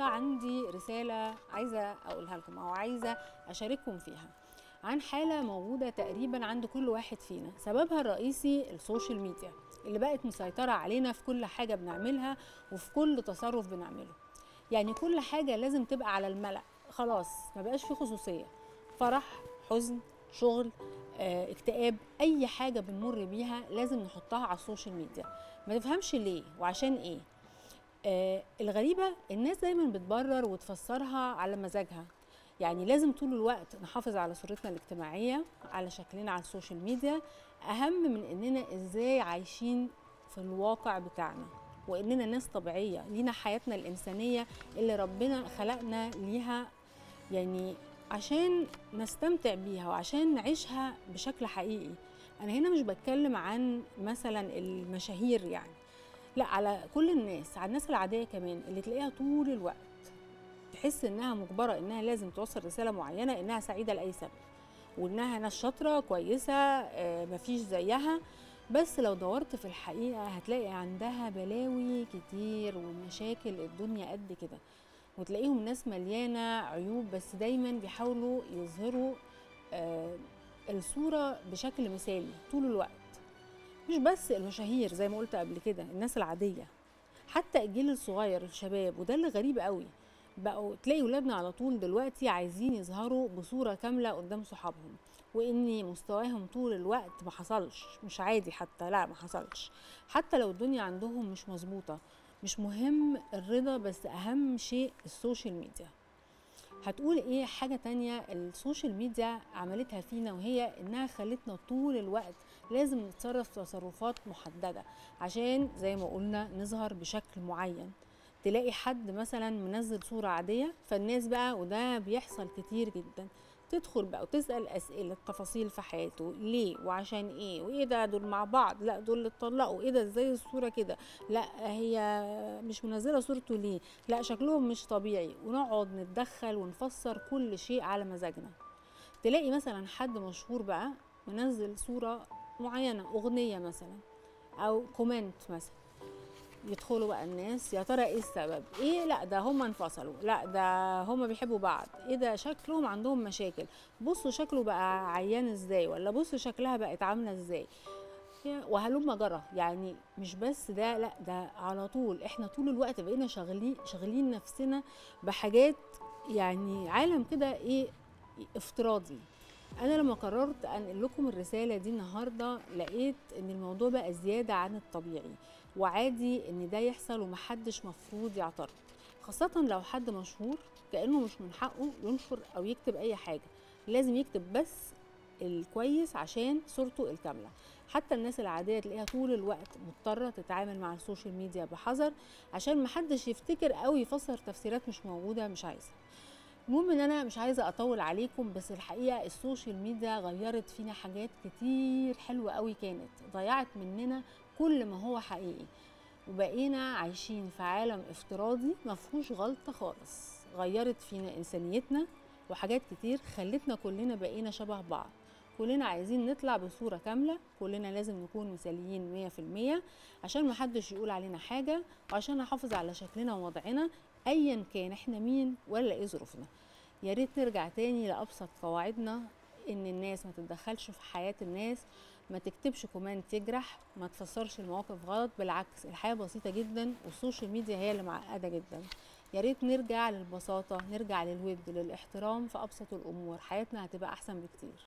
النهارده عندي رساله عايزه اقولها لكم او عايزه اشارككم فيها عن حاله موجوده تقريبا عند كل واحد فينا سببها الرئيسي السوشيال ميديا اللي بقت مسيطره علينا في كل حاجه بنعملها وفي كل تصرف بنعمله يعني كل حاجه لازم تبقى على الملأ خلاص ما بقاش في خصوصيه فرح حزن شغل آه، اكتئاب اي حاجه بنمر بيها لازم نحطها على السوشيال ميديا ما تفهمش ليه وعشان ايه آه الغريبه الناس دايما بتبرر وتفسرها على مزاجها يعني لازم طول الوقت نحافظ على صورتنا الاجتماعيه على شكلنا على السوشيال ميديا اهم من اننا ازاي عايشين في الواقع بتاعنا واننا ناس طبيعيه لينا حياتنا الانسانيه اللي ربنا خلقنا ليها يعني عشان نستمتع بيها وعشان نعيشها بشكل حقيقي انا هنا مش بتكلم عن مثلا المشاهير يعني لا على كل الناس على الناس العاديه كمان اللي تلاقيها طول الوقت تحس انها مجبره انها لازم توصل رساله معينه انها سعيده لاي سبب وانها ناس شاطره كويسه آه، مفيش زيها بس لو دورت في الحقيقه هتلاقي عندها بلاوي كتير ومشاكل الدنيا قد كده وتلاقيهم ناس مليانه عيوب بس دايما بيحاولوا يظهروا آه، الصوره بشكل مثالي طول الوقت مش بس المشاهير زي ما قلت قبل كده الناس العاديه حتى الجيل الصغير الشباب وده اللي غريب قوي بقوا تلاقي ولادنا على طول دلوقتي عايزين يظهروا بصوره كامله قدام صحابهم وان مستواهم طول الوقت ما حصلش مش عادي حتى لا ما حصلش حتى لو الدنيا عندهم مش مظبوطه مش مهم الرضا بس اهم شيء السوشيال ميديا هتقول ايه حاجة تانية السوشيال ميديا عملتها فينا وهي انها خلتنا طول الوقت لازم نتصرف تصرفات محددة عشان زي ما قلنا نظهر بشكل معين تلاقي حد مثلا منزل صورة عادية فالناس بقى وده بيحصل كتير جدا تدخل بقى وتسأل أسئلة تفاصيل في حياته ليه وعشان ايه وايه ده دول مع بعض لا دول اللي اتطلقوا ايه ده ازاي الصورة كده لا هي مش منزلة صورته ليه لا شكلهم مش طبيعي ونقعد نتدخل ونفسر كل شيء على مزاجنا تلاقي مثلا حد مشهور بقى منزل صورة معينة أغنية مثلا أو كومنت مثلا يدخلوا بقى الناس يا ترى ايه السبب ايه لا ده هم انفصلوا لا ده هم بيحبوا بعض ايه ده شكلهم عندهم مشاكل بصوا شكله بقى عيان ازاي ولا بصوا شكلها بقت عامله ازاي يا- وهلم جرى يعني مش بس ده لا ده على طول احنا طول الوقت بقينا شغالين شغالين نفسنا بحاجات يعني عالم كده ايه افتراضي انا لما قررت انقل لكم الرساله دي النهارده لقيت ان الموضوع بقى زياده عن الطبيعي وعادي ان ده يحصل ومحدش مفروض يعترض خاصة لو حد مشهور كأنه مش من حقه ينشر أو يكتب أي حاجة لازم يكتب بس الكويس عشان صورته الكاملة حتى الناس العادية تلاقيها طول الوقت مضطرة تتعامل مع السوشيال ميديا بحذر عشان محدش يفتكر أو يفسر تفسيرات مش موجودة مش عايزة المهم ان انا مش عايزه اطول عليكم بس الحقيقه السوشيال ميديا غيرت فينا حاجات كتير حلوه قوي كانت ضيعت مننا كل ما هو حقيقي وبقينا عايشين في عالم افتراضي ما فيهوش غلطه خالص غيرت فينا انسانيتنا وحاجات كتير خلتنا كلنا بقينا شبه بعض كلنا عايزين نطلع بصوره كامله كلنا لازم نكون مثاليين 100% عشان محدش يقول علينا حاجه وعشان نحافظ على شكلنا ووضعنا ايا كان احنا مين ولا ايه ظروفنا يا ريت نرجع تاني لابسط قواعدنا ان الناس ما تتدخلش في حياه الناس ما تكتبش كومنت يجرح ما تفسرش المواقف غلط بالعكس الحياه بسيطه جدا والسوشيال ميديا هي اللي معقده جدا يا ريت نرجع للبساطه نرجع للود للاحترام في ابسط الامور حياتنا هتبقى احسن بكتير